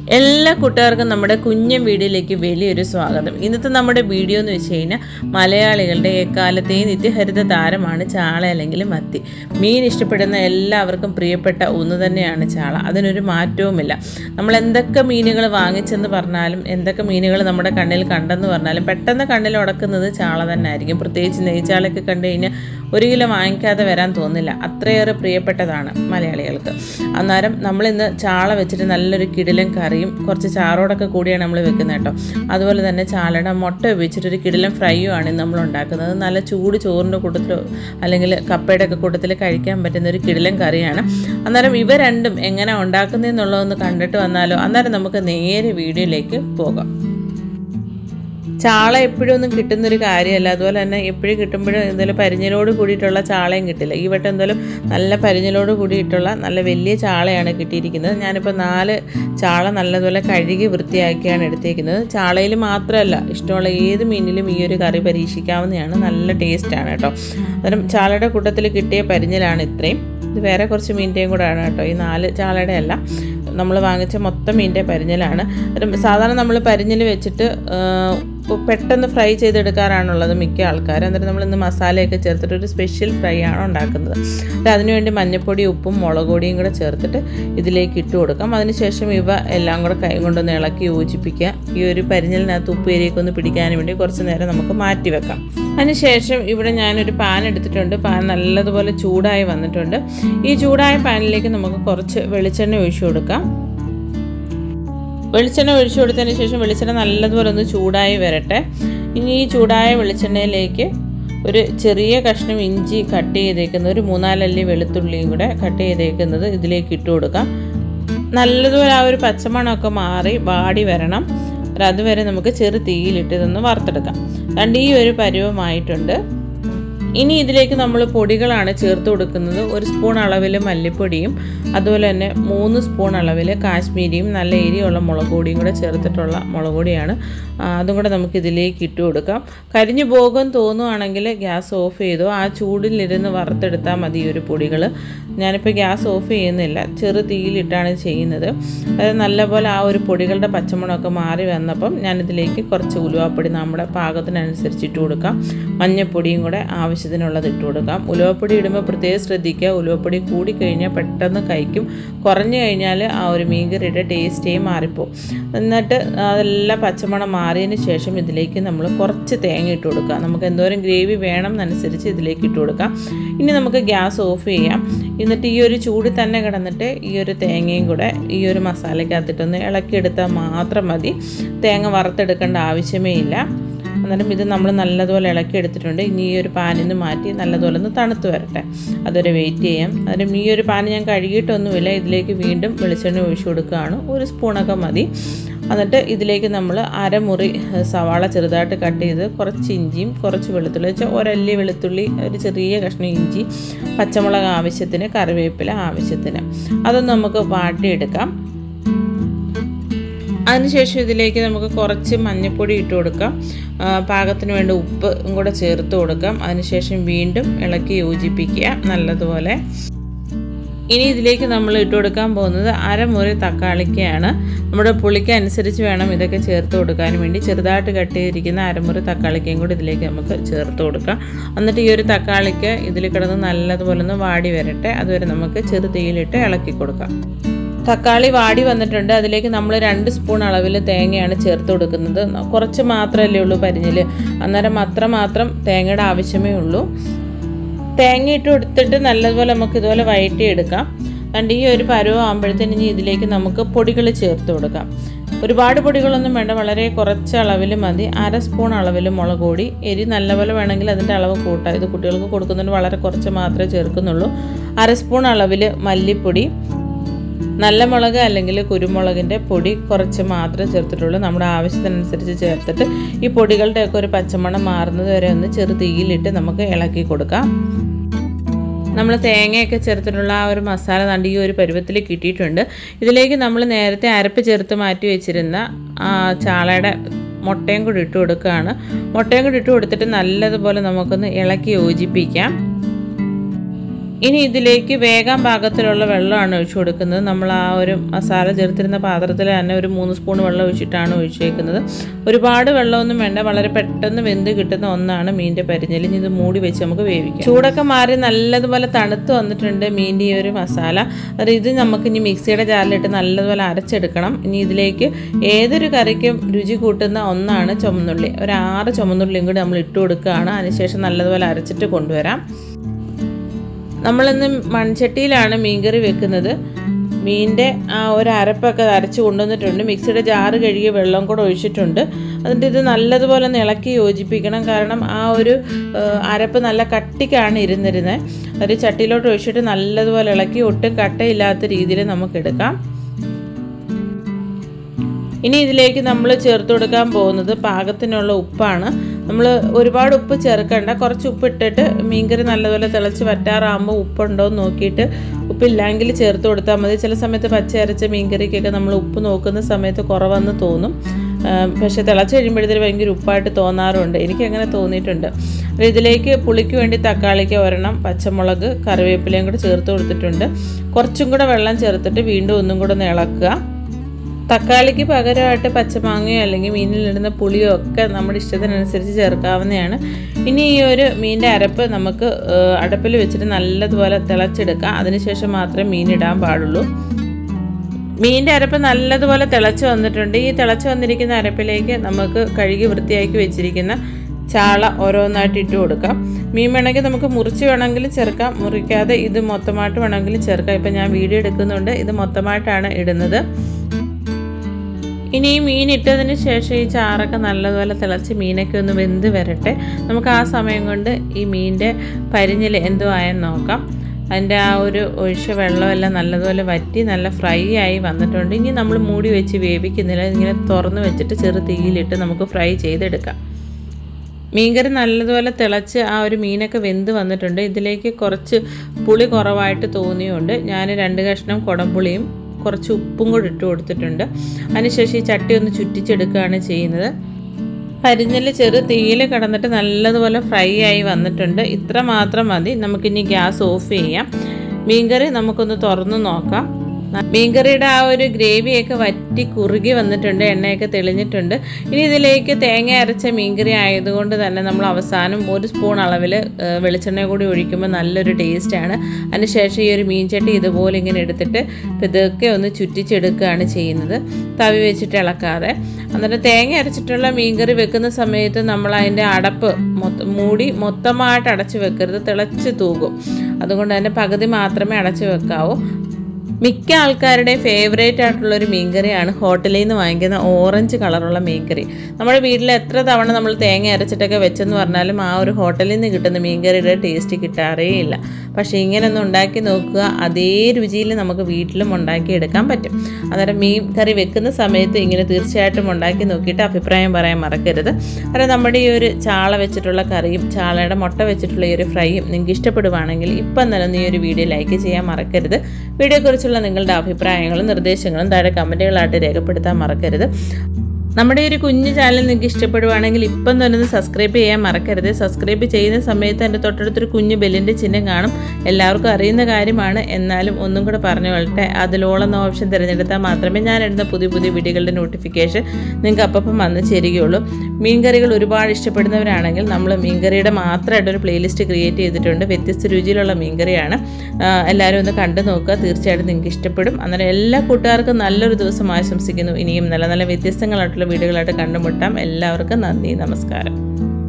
എല്ലാ കൂട്ടുകാർക്കും നമ്മുടെ കുഞ്ഞൻ വീഡിയോയിലേക്ക് വലിയൊരു സ്വാഗതം ഇന്നത്തെ നമ്മുടെ വീഡിയോ എന്ന് വെച്ച് കഴിഞ്ഞാൽ മലയാളികളുടെ എക്കാലത്തെയും നിത്യഹരിത താരമാണ് ചാള അല്ലെങ്കിൽ മത്തി മീൻ ഇഷ്ടപ്പെടുന്ന എല്ലാവർക്കും പ്രിയപ്പെട്ട ഒന്ന് തന്നെയാണ് ചാള അതിനൊരു മാറ്റവുമില്ല നമ്മൾ എന്തൊക്കെ മീനുകൾ വാങ്ങിച്ചെന്ന് പറഞ്ഞാലും എന്തൊക്കെ മീനുകൾ നമ്മുടെ കണ്ണിൽ കണ്ടെന്ന് പറഞ്ഞാലും പെട്ടെന്ന് കണ്ണിൽ ഉടക്കുന്നത് ചാള തന്നെ ആയിരിക്കും പ്രത്യേകിച്ച് നെയ്ച്ചാളൊക്കെ കണ്ടു കഴിഞ്ഞാൽ ഒരു കിലോ വാങ്ങിക്കാതെ വരാൻ തോന്നില്ല അത്രയേറെ പ്രിയപ്പെട്ടതാണ് മലയാളികൾക്ക് അന്നേരം നമ്മളിന്ന് ചാള വെച്ചിട്ട് നല്ലൊരു കിടിലൻ കറിയും കുറച്ച് ചാറോടൊക്കെ കൂടിയാണ് നമ്മൾ വെക്കുന്നത് കേട്ടോ അതുപോലെ തന്നെ ചാളയുടെ മുട്ട ഉപയോഗിച്ചിട്ടൊരു കിടിലൻ ഫ്രൈയും ആണ് ഇന്ന് നമ്മൾ ഉണ്ടാക്കുന്നത് നല്ല ചൂട് ചോറിൻ്റെ കൂട്ടത്തിലോ അല്ലെങ്കിൽ കപ്പയുടെ ഒക്കെ കൂട്ടത്തിൽ കഴിക്കാൻ പറ്റുന്ന ഒരു കിടിലൻ കറിയാണ് അന്നേരം ഇവ രണ്ടും എങ്ങനെ ഉണ്ടാക്കുന്നതെന്നുള്ളതൊന്ന് കണ്ടിട്ട് വന്നാലോ അന്നേരം നമുക്ക് നേരെ വീഡിയോയിലേക്ക് പോകാം ചാള എപ്പോഴും ഒന്നും കിട്ടുന്നൊരു കാര്യമല്ല അതുപോലെ തന്നെ എപ്പോഴും കിട്ടുമ്പോഴും എന്തെങ്കിലും പരിഞ്ഞലോട് കൂടിയിട്ടുള്ള ചാളയും കിട്ടില്ല ഈ വട്ടം എന്തായാലും നല്ല പരിഞ്ഞലോട് കൂടിയിട്ടുള്ള നല്ല വലിയ ചാളയാണ് കിട്ടിയിരിക്കുന്നത് ഞാനിപ്പോൾ നാല് ചാള നല്ലതുപോലെ കഴുകി വൃത്തിയാക്കിയാണ് എടുത്തേക്കുന്നത് ചാളയിൽ മാത്രമല്ല ഇഷ്ടമുള്ള ഏത് മീനിലും ഈ ഒരു കറി പരീക്ഷിക്കാവുന്നതാണ് നല്ല ടേസ്റ്റാണ് കേട്ടോ അന്നേരം ചാളയുടെ കൂട്ടത്തിൽ കിട്ടിയ പരിഞ്ഞലാണ് ഇത്രയും ഇത് വേറെ കുറച്ച് മീനിൻ്റെയും കൂടെ ആണ് കേട്ടോ ഈ നാല് ചാളയുടെ അല്ല നമ്മൾ വാങ്ങിച്ച മൊത്തം മീനിൻ്റെ പരിഞ്ഞലാണ് സാധാരണ നമ്മൾ പരിഞ്ഞൽ വെച്ചിട്ട് പെട്ടെന്ന് ഫ്രൈ ചെയ്തെടുക്കാറാണുള്ളത് മിക്ക ആൾക്കാരും എന്നിട്ട് നമ്മൾ ഇന്ന് മസാലയൊക്കെ ചേർത്തിട്ട് ഒരു സ്പെഷ്യൽ ഫ്രൈ ആണ് ഉണ്ടാക്കുന്നത് അത് അതിനുവേണ്ടി മഞ്ഞൾപ്പൊടി ഉപ്പും മുളക് പൊടിയും കൂടെ ചേർത്തിട്ട് ഇതിലേക്ക് ഇട്ട് കൊടുക്കാം അതിനുശേഷം ഇവ എല്ലാം കൂടെ കൈ കൊണ്ടൊന്ന് ഇളക്കി യോജിപ്പിക്കുക ഈ ഒരു പരിഞ്ഞലിനകത്ത് ഉപ്പേരിയൊക്കെ ഒന്ന് പിടിക്കാൻ വേണ്ടി കുറച്ച് നേരം നമുക്ക് മാറ്റി വെക്കാം അതിനുശേഷം ഇവിടെ ഞാനൊരു പാൻ എടുത്തിട്ടുണ്ട് പാൻ നല്ലതുപോലെ ചൂടായി വന്നിട്ടുണ്ട് ഈ ചൂടായ പാനിലേക്ക് നമുക്ക് കുറച്ച് വെളിച്ചെണ്ണ ഒഴിച്ചു കൊടുക്കാം വെളിച്ചെണ്ണ ഒഴിച്ചു കൊടുത്തതിന് ശേഷം വെളിച്ചെണ്ണ നല്ലതുപോലെ ഒന്ന് ചൂടായി വരട്ടെ ഇനി ഈ ചൂടായ വെളിച്ചെണ്ണയിലേക്ക് ഒരു ചെറിയ കഷ്ണം ഇഞ്ചി കട്ട് ചെയ്തേക്കുന്നത് ഒരു മൂന്നാലല്ലി വെളുത്തുള്ളിയും കൂടെ കട്ട് ചെയ്തേക്കുന്നത് ഇതിലേക്ക് ഇട്ട് കൊടുക്കാം നല്ലതുപോലെ ആ ഒരു പച്ചമണമൊക്കെ മാറി വാടി വരണം അതുവരെ നമുക്ക് ചെറു തീയിലിട്ട് ഇതൊന്ന് വറുത്തെടുക്കാം രണ്ട് ഈ ഒരു പരുവമായിട്ടുണ്ട് ഇനി ഇതിലേക്ക് നമ്മൾ പൊടികളാണ് ചേർത്ത് കൊടുക്കുന്നത് ഒരു സ്പൂൺ അളവിൽ മല്ലിപ്പൊടിയും അതുപോലെ തന്നെ മൂന്ന് സ്പൂൺ അളവിൽ കാശ്മീരിയും നല്ല എരിയുള്ള മുളക് പൊടിയും കൂടെ ചേർത്തിട്ടുള്ള മുളക് പൊടിയാണ് അതും കൂടെ നമുക്ക് ഇതിലേക്ക് ഇട്ട് കൊടുക്കാം കരിഞ്ഞു പോകും തോന്നുവാണെങ്കിൽ ഗ്യാസ് ഓഫ് ചെയ്തോ ആ ചൂടിലിരുന്ന് വറുത്തെടുത്താൽ മതി ഈ ഒരു പൊടികൾ ഞാനിപ്പോൾ ഗ്യാസ് ഓഫ് ചെയ്യുന്നില്ല ചെറു തീയിലിട്ടാണ് ചെയ്യുന്നത് അത് നല്ലപോലെ ആ ഒരു പൊടികളുടെ പച്ചമുളകൊക്കെ മാറി വന്നപ്പം ഞാനിതിലേക്ക് കുറച്ച് ഉലുവാപ്പൊടി നമ്മുടെ പാകത്തിനനുസരിച്ച് ഇട്ട് കൊടുക്കാം മഞ്ഞൾപ്പൊടിയും കൂടെ ആവശ്യത്തിനുള്ളത് ഇട്ട് കൊടുക്കാം ഉലുവപ്പൊടി ഇടുമ്പോൾ പ്രത്യേകം ശ്രദ്ധിക്കുക ഉലുവപ്പൊടി കൂടിക്കഴിഞ്ഞാൽ പെട്ടെന്ന് കഴിക്കും കുറഞ്ഞു കഴിഞ്ഞാൽ ആ ഒരു മീൻകറിയുടെ ടേസ്റ്റേ മാറിപ്പോവും എന്നിട്ട് അതെല്ലാം പച്ചമണം മാറിയതിന് ശേഷം ഇതിലേക്ക് നമ്മൾ കുറച്ച് തേങ്ങ ഇട്ട് കൊടുക്കുക നമുക്ക് എന്തോരം ഗ്രേവി വേണം എന്നനുസരിച്ച് ഇതിലേക്ക് ഇട്ട് കൊടുക്കാം ഇനി നമുക്ക് ഗ്യാസ് ഓഫ് ചെയ്യാം എന്നിട്ട് ഈ ഒരു ചൂടിൽ തന്നെ കിടന്നിട്ട് ഈ ഒരു തേങ്ങയും കൂടെ ഈ ഒരു മസാലയ്ക്കകത്തിട്ടൊന്ന് ഇളക്കിയെടുത്താൽ മാത്രം മതി തേങ്ങ വറുത്തെടുക്കേണ്ട ആവശ്യമേ ഇല്ല അന്നേരം ഇത് നമ്മൾ നല്ലതുപോലെ ഇളക്കി എടുത്തിട്ടുണ്ട് ഇനി ഈ ഒരു പാനിൽ നിന്ന് മാറ്റി നല്ലതുപോലെ ഒന്ന് തണുത്ത് വരട്ടെ അതുവരെ വെയിറ്റ് ചെയ്യാം അന്നേരം ഈ ഒരു പാൻ ഞാൻ കഴുകിയിട്ടൊന്നുമില്ല ഇതിലേക്ക് വീണ്ടും വെളിച്ചെണ്ണ ഒഴിച്ചു കൊടുക്കുകയാണ് ഒരു സ്പൂണൊക്കെ മതി എന്നിട്ട് ഇതിലേക്ക് നമ്മൾ അരമുറി സവാള ചെറുതായിട്ട് കട്ട് ചെയ്ത് കുറച്ച് ഇഞ്ചിയും കുറച്ച് വെളുത്തുള്ളി വെച്ചാൽ ഒരല്ലി വെളുത്തുള്ളി ഒരു ചെറിയ കഷ്ണം ഇഞ്ചി പച്ചമുളക് ആവശ്യത്തിന് കറിവേപ്പില ആവശ്യത്തിന് അതൊന്ന് നമുക്ക് വാട്ടിയെടുക്കാം അതിനുശേഷം ഇതിലേക്ക് നമുക്ക് കുറച്ച് മഞ്ഞൾപ്പൊടി ഇട്ട് കൊടുക്കാം പാകത്തിന് വേണ്ട ഉപ്പ് കൂടെ ചേർത്ത് കൊടുക്കാം അതിനുശേഷം വീണ്ടും ഇളക്കി യോജിപ്പിക്കുക നല്ലതുപോലെ ഇനി ഇതിലേക്ക് നമ്മൾ ഇട്ട് കൊടുക്കാൻ പോകുന്നത് അരമുറി തക്കാളിക്കയാണ് നമ്മുടെ പുളിക്ക് അനുസരിച്ച് വേണം ഇതൊക്കെ ചേർത്ത് കൊടുക്കാൻ വേണ്ടി ചെറുതായിട്ട് കട്ട് ചെയ്തിരിക്കുന്ന അരമുറി തക്കാളിക്കയും കൂടി ഇതിലേക്ക് നമുക്ക് ചേർത്ത് കൊടുക്കാം എന്നിട്ട് ഈ ഒരു തക്കാളിക്ക് ഇതിൽ കിടന്ന് നല്ലതുപോലെ ഒന്ന് വാടി വരട്ടെ അതുവരെ നമുക്ക് ചെറുതീയിലിട്ട് ഇളക്കി കൊടുക്കാം തക്കാളി വാടി വന്നിട്ടുണ്ട് അതിലേക്ക് നമ്മൾ രണ്ട് സ്പൂൺ അളവിൽ തേങ്ങയാണ് ചേർത്ത് കൊടുക്കുന്നത് കുറച്ച് മാത്രമല്ലേ ഉള്ളൂ പരിഞ്ഞിൽ അന്നേരം അത്ര മാത്രം തേങ്ങയുടെ ആവശ്യമേ ഉള്ളൂ തേങ്ങ ഇട്ട് കൊടുത്തിട്ട് നല്ലതുപോലെ നമുക്ക് ഇതുപോലെ വഴറ്റി എടുക്കാം അതുകൊണ്ട് ഈ ഒരു പരുവം ആകുമ്പോഴത്തേന് ഇനി ഇതിലേക്ക് നമുക്ക് പൊടികൾ ചേർത്ത് കൊടുക്കാം ഒരുപാട് പൊടികളൊന്നും വേണ്ട വളരെ കുറച്ച് അളവിൽ മതി അര സ്പൂൺ അളവിൽ മുളക് പൊടി എരി നല്ലപോലെ വേണമെങ്കിൽ അതിൻ്റെ അളവ് കൂട്ടാം ഇത് കുട്ടികൾക്ക് കൊടുക്കുന്നതിന് വളരെ കുറച്ച് മാത്രമേ ചേർക്കുന്നുള്ളൂ അര സ്പൂൺ അളവിൽ മല്ലിപ്പൊടി നല്ല മുളക് അല്ലെങ്കിൽ കുരുമുളകിൻ്റെ പൊടി കുറച്ച് മാത്രമേ ചേർത്തിട്ടുള്ളൂ നമ്മുടെ ആവശ്യത്തിനനുസരിച്ച് ചേർത്തിട്ട് ഈ പൊടികളുടെയൊക്കെ ഒരു പച്ചമണം മാറുന്നത് വരെ ഒന്ന് ചെറു തീയിലിട്ട് നമുക്ക് ഇളക്കി കൊടുക്കാം നമ്മൾ തേങ്ങയൊക്കെ ചേർത്തിട്ടുള്ള ആ ഒരു മസാല തണ്ട് ഈ ഒരു പരുവത്തിൽ കിട്ടിയിട്ടുണ്ട് ഇതിലേക്ക് നമ്മൾ നേരത്തെ അരപ്പ് ചേർത്ത് മാറ്റി വെച്ചിരുന്ന ആ ചാളയുടെ മുട്ടയും കൂടി ഇട്ട് കൊടുക്കുകയാണ് മുട്ടയും കൂടി ഇട്ട് കൊടുത്തിട്ട് നല്ലതുപോലെ നമുക്കൊന്ന് ഇളക്കി യോജിപ്പിക്കാം ഇനി ഇതിലേക്ക് വേഗം പാകത്തിലുള്ള വെള്ളമാണ് ഒഴിച്ചു കൊടുക്കുന്നത് നമ്മൾ ആ ഒരു മസാല ചേർത്തിരുന്ന പാത്രത്തിൽ തന്നെ ഒരു മൂന്ന് സ്പൂൺ വെള്ളം ഒഴിച്ചിട്ടാണ് ഒഴിച്ചേക്കുന്നത് ഒരുപാട് വെള്ളമൊന്നും വേണ്ട വളരെ പെട്ടെന്ന് വെന്ത് കിട്ടുന്ന ഒന്നാണ് മീനിൻ്റെ പരിഞ്ഞൽ ഇനി ഇത് മൂടി വെച്ച് നമുക്ക് വേവിക്കാം ചൂടൊക്കെ മാറി നല്ലതുപോലെ തണുത്ത് വന്നിട്ടുണ്ട് മീനിൻ്റെ ഈ ഒരു മസാല അത് ഇത് നമുക്ക് ഇനി മിക്സിയുടെ ജാറിലിട്ട് നല്ലതുപോലെ അരച്ചെടുക്കണം ഇനി ഇതിലേക്ക് ഏതൊരു കറിക്കും രുചി കൂട്ടുന്ന ഒന്നാണ് ചുമന്നുള്ളി ഒരു ആറ് ചുമന്നുള്ളിയും കൂടി നമ്മൾ ഇട്ട് കൊടുക്കുകയാണ് അതിനുശേഷം നല്ലതുപോലെ അരച്ചിട്ട് കൊണ്ടുവരാം നമ്മളിന്ന് മൺചട്ടിയിലാണ് മീൻകറി വെക്കുന്നത് മീനിൻ്റെ ആ ഒരു അരപ്പൊക്കെ അരച്ച് കൊണ്ടുവന്നിട്ടുണ്ട് മിക്സിയുടെ ജാറ് കഴുകി വെള്ളം കൂടെ ഒഴിച്ചിട്ടുണ്ട് എന്നിട്ട് ഇത് നല്ലതുപോലെ ഒന്ന് ഇളക്കി യോജിപ്പിക്കണം കാരണം ആ ഒരു അരപ്പ് നല്ല കട്ടിക്കാണ് ഇരുന്നിരുന്നത് ഒരു ചട്ടിയിലോട്ട് ഒഴിച്ചിട്ട് നല്ലതുപോലെ ഇളക്കി ഒട്ടും കട്ടയില്ലാത്ത രീതിയിൽ നമുക്കെടുക്കാം ഇനി ഇതിലേക്ക് നമ്മൾ ചേർത്ത് കൊടുക്കാൻ പോകുന്നത് പാകത്തിനുള്ള ഉപ്പാണ് നമ്മൾ ഒരുപാട് ഉപ്പ് ചേർക്കണ്ട കുറച്ച് ഉപ്പ് ഇട്ടിട്ട് മീൻകറി നല്ലപോലെ തിളച്ച് വറ്റാറാകുമ്പോൾ ഉപ്പുണ്ടോ എന്ന് നോക്കിയിട്ട് ഉപ്പില്ലെങ്കിൽ ചേർത്ത് കൊടുത്താൽ മതി ചില സമയത്ത് പച്ച അരച്ച മീൻകറിക്കൊക്കെ നമ്മൾ ഉപ്പ് നോക്കുന്ന സമയത്ത് കുറവെന്ന് തോന്നും പക്ഷേ തിളച്ച് കഴിയുമ്പോഴത്തേന് ഭയങ്കര ഉപ്പായിട്ട് തോന്നാറുണ്ട് എനിക്ക് അങ്ങനെ തോന്നിയിട്ടുണ്ട് അപ്പോൾ ഇതിലേക്ക് പുളിക്ക് വേണ്ടി തക്കാളിക്ക് ഒരെണ്ണം പച്ചമുളക് കറിവേപ്പിലയും കൂടെ ചേർത്ത് കൊടുത്തിട്ടുണ്ട് കുറച്ചും കൂടെ വെള്ളം ചേർത്തിട്ട് വീണ്ടും ഒന്നും കൂടെ ഒന്ന് ഇളക്കുക തക്കാളിക്ക് പകരമായിട്ട് പച്ചമാങ്ങയോ അല്ലെങ്കിൽ മീനിലിടുന്ന പുളിയോ ഒക്കെ നമ്മുടെ ഇഷ്ടത്തിനനുസരിച്ച് ചേർക്കാവുന്നതാണ് ഇനി ഈ ഒരു മീനിൻ്റെ അരപ്പ് നമുക്ക് അടുപ്പിൽ വെച്ചിട്ട് നല്ലതുപോലെ തിളച്ചെടുക്കാം അതിനുശേഷം മാത്രമേ മീൻ ഇടാൻ പാടുള്ളൂ മീനിൻ്റെ അരപ്പ് നല്ലതുപോലെ തിളച്ച് വന്നിട്ടുണ്ട് ഈ തിളച്ച് വന്നിരിക്കുന്ന അരപ്പിലേക്ക് നമുക്ക് കഴുകി വൃത്തിയാക്കി വെച്ചിരിക്കുന്ന ചാള ഓരോന്നായിട്ട് ഇട്ട് കൊടുക്കാം മീൻ വേണമെങ്കിൽ നമുക്ക് മുറിച്ച് വേണമെങ്കിൽ ചേർക്കാം മുറിക്കാതെ ഇത് മൊത്തമായിട്ട് വേണമെങ്കിൽ ചേർക്കാം ഇപ്പം ഞാൻ വീഡിയോ എടുക്കുന്നുണ്ട് ഇത് മൊത്തമായിട്ടാണ് ഇടുന്നത് ഇനി ഈ മീൻ ഇട്ടതിന് ശേഷം ഈ ചാറൊക്കെ നല്ലതുപോലെ തിളച്ച് മീനൊക്കെ ഒന്ന് വെന്ത് വരട്ടെ നമുക്ക് ആ സമയം കൊണ്ട് ഈ മീനിൻ്റെ പരിഞ്ഞിൽ എന്തോ ആയെന്ന് നോക്കാം അതിൻ്റെ ആ ഒരു ഒഴിച്ച വെള്ളമെല്ലാം നല്ലതുപോലെ വറ്റി നല്ല ഫ്രൈ ആയി വന്നിട്ടുണ്ട് ഇനി നമ്മൾ മൂടി വെച്ച് വേവിക്കുന്നില്ല ഇങ്ങനെ തുറന്ന് വെച്ചിട്ട് ചെറു തീയിലിട്ട് നമുക്ക് ഫ്രൈ ചെയ്തെടുക്കാം മീൻകറി നല്ലതുപോലെ തിളച്ച് ആ ഒരു മീനൊക്കെ വെന്ത് വന്നിട്ടുണ്ട് ഇതിലേക്ക് കുറച്ച് പുളി കുറവായിട്ട് തോന്നിയുണ്ട് ഞാൻ രണ്ട് കഷ്ണം കുടംപുളിയും കുറച്ച് ഉപ്പും കൂടി ഇട്ട് കൊടുത്തിട്ടുണ്ട് അതിനുശേഷം ഈ ചട്ടി ഒന്ന് ചുറ്റിച്ചെടുക്കുകയാണ് ചെയ്യുന്നത് പരിഞ്ഞിൽ ചെറു തീയിൽ കിടന്നിട്ട് നല്ലതുപോലെ ഫ്രൈ ആയി വന്നിട്ടുണ്ട് ഇത്ര മാത്രം മതി നമുക്കിനി ഗ്യാസ് ഓഫ് ചെയ്യാം മീൻകറി നമുക്കൊന്ന് തുറന്ന് നോക്കാം മീൻകറിയുടെ ആ ഒരു ഗ്രേവിയൊക്കെ വറ്റി കുറുകി വന്നിട്ടുണ്ട് എണ്ണയൊക്കെ തെളിഞ്ഞിട്ടുണ്ട് ഇനി ഇതിലേക്ക് തേങ്ങ അരച്ച മീൻകറി ആയതുകൊണ്ട് തന്നെ നമ്മൾ അവസാനം ഒരു സ്പൂൺ അളവിൽ വെളിച്ചെണ്ണ കൂടി ഒഴിക്കുമ്പോൾ നല്ലൊരു ടേസ്റ്റാണ് അതിനുശേഷം ഈ ഒരു മീൻചട്ടി ഇതുപോലെ ഇങ്ങനെ എടുത്തിട്ട് ഇതൊക്കെ ഒന്ന് ചുറ്റിച്ചെടുക്കുകയാണ് ചെയ്യുന്നത് തവി വെച്ചിട്ട് ഇളക്കാതെ എന്നിട്ട് തേങ്ങ അരച്ചിട്ടുള്ള മീൻകറി വെക്കുന്ന സമയത്ത് നമ്മൾ അതിൻ്റെ അടപ്പ് മൊത്തം മൂടി മൊത്തമായിട്ട് അടച്ചു വെക്കരുത് തിളച്ച് തൂകും അതുകൊണ്ട് തന്നെ പകുതി മാത്രമേ അടച്ചു വെക്കാവൂ മിക്ക ആൾക്കാരുടെയും ഫേവറേറ്റ് ആയിട്ടുള്ള ഒരു മീൻകറിയാണ് ഹോട്ടലിൽ നിന്ന് വാങ്ങിക്കുന്ന ഓറഞ്ച് കളറുള്ള മീൻകറി നമ്മുടെ വീട്ടിൽ എത്ര തവണ നമ്മൾ തേങ്ങ അരച്ചിട്ടൊക്കെ വെച്ചെന്ന് പറഞ്ഞാലും ആ ഒരു ഹോട്ടലിൽ നിന്ന് കിട്ടുന്ന മീൻകറിയുടെ ടേസ്റ്റ് കിട്ടാറേ ഇല്ല പക്ഷേ ഇങ്ങനെ ഒന്ന് ഉണ്ടാക്കി നോക്കുക അതേ രുചിയിൽ നമുക്ക് വീട്ടിലും ഉണ്ടാക്കി എടുക്കാൻ പറ്റും അന്നേരം മീൻ കറി വെക്കുന്ന സമയത്ത് ഇങ്ങനെ തീർച്ചയായിട്ടും ഉണ്ടാക്കി നോക്കിയിട്ട് അഭിപ്രായം പറയാൻ മറക്കരുത് കാരണം നമ്മുടെ ഈ ഒരു ചാള വെച്ചിട്ടുള്ള കറിയും ചാളയുടെ മുട്ട വെച്ചിട്ടുള്ള ഈ ഒരു ഫ്രൈയും നിങ്ങൾക്ക് ഇഷ്ടപ്പെടുവാണെങ്കിൽ ഇപ്പം തന്നെ ഈ ഒരു വീഡിയോ ലൈക്ക് ചെയ്യാൻ മറക്കരുത് വീഡിയോയെക്കുറിച്ചുള്ള നിങ്ങളുടെ അഭിപ്രായങ്ങളും നിർദ്ദേശങ്ങളും താഴെ കമൻറ്റുകളായിട്ട് രേഖപ്പെടുത്താൻ മറക്കരുത് നമ്മുടെ ഒരു കുഞ്ഞു ചാനൽ നിങ്ങൾക്ക് ഇഷ്ടപ്പെടുവാണെങ്കിൽ ഇപ്പം തന്നെ ഒന്ന് സബ്സ്ക്രൈബ് ചെയ്യാൻ മറക്കരുത് സബ്സ്ക്രൈബ് ചെയ്യുന്ന സമയത്ത് എൻ്റെ തൊട്ടടുത്തൊരു കുഞ്ഞു ബെല്ലിൻ്റെ ചിഹ്നം കാണും എല്ലാവർക്കും അറിയുന്ന കാര്യമാണ് എന്നാലും ഒന്നും കൂടെ പറഞ്ഞു കൊള്ളട്ടെ അതിലോളം ഓപ്ഷൻ തിരഞ്ഞെടുത്താൽ മാത്രമേ ഞാൻ ഇടുന്ന പുതിയ പുതിയ വീഡിയോകളുടെ നോട്ടിഫിക്കേഷൻ നിങ്ങൾക്ക് അപ്പം വന്ന് ചേരുകയുള്ളൂ മീൻകറികൾ ഒരുപാട് ഇഷ്ടപ്പെടുന്നവരാണെങ്കിൽ നമ്മൾ മീൻകറിയുടെ മാത്രമായിട്ടൊരു പ്ലേലിസ്റ്റ് ക്രിയേറ്റ് ചെയ്തിട്ടുണ്ട് വ്യത്യസ്ത രുചിയിലുള്ള മീൻകറിയാണ് എല്ലാവരും ഒന്ന് കണ്ടു നോക്കുക തീർച്ചയായിട്ടും നിങ്ങൾക്ക് ഇഷ്ടപ്പെടും അന്നേരം എല്ലാ കൂട്ടുകാർക്കും നല്ലൊരു ദിവസം ആശംസിക്കുന്നു ഇനിയും നല്ല നല്ല വ്യത്യസ്തങ്ങളായിട്ടുള്ള വീഡിയോകളായിട്ട് കണ്ടുമുട്ടാം എല്ലാവർക്കും നന്ദി നമസ്കാരം